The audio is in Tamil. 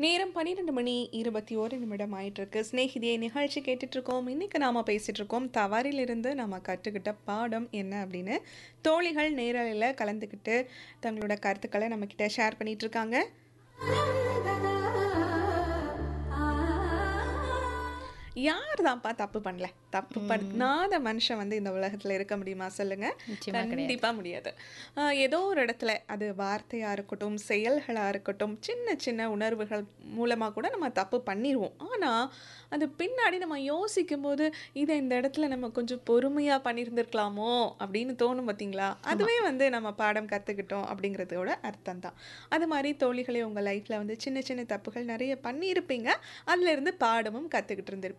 நேரம் பன்னிரெண்டு மணி இருபத்தி ஒரு நிமிடம் ஆயிட்டு இருக்கு ஸ்நேகிதியை நிகழ்ச்சி கேட்டுட்டு இருக்கோம் இன்னைக்கு நாம பேசிட்டு இருக்கோம் தவறிலிருந்து நம்ம கற்றுக்கிட்ட பாடம் என்ன அப்படின்னு தோழிகள் நேரலையில் கலந்துக்கிட்டு தங்களோட கருத்துக்களை நம்ம கிட்ட ஷேர் பண்ணிட்டு இருக்காங்க யார் தான்ப்பா தப்பு பண்ணல தப்பு பண்ணாத மனுஷன் வந்து இந்த உலகத்துல இருக்க முடியுமா சொல்லுங்க நிச்சயமா கண்டிப்பா முடியாது ஆஹ் ஏதோ ஒரு இடத்துல அது வார்த்தையா இருக்கட்டும் செயல்களா இருக்கட்டும் சின்ன சின்ன உணர்வுகள் மூலமா கூட நம்ம தப்பு பண்ணிடுவோம் ஆனா அது பின்னாடி நம்ம யோசிக்கும் போது இதை இந்த இடத்துல நம்ம கொஞ்சம் பொறுமையா பண்ணியிருந்திருக்கலாமோ அப்படின்னு தோணும் பார்த்தீங்களா அதுவே வந்து நம்ம பாடம் கத்துக்கிட்டோம் அப்படிங்கிறதோட அர்த்தம் தான் அது மாதிரி தோழிகளே உங்க லைஃப்ல வந்து சின்ன சின்ன தப்புகள் நிறைய பண்ணியிருப்பீங்க அதுல இருந்து பாடமும் கத்துக்கிட்டு இருந்திருப்பீங்க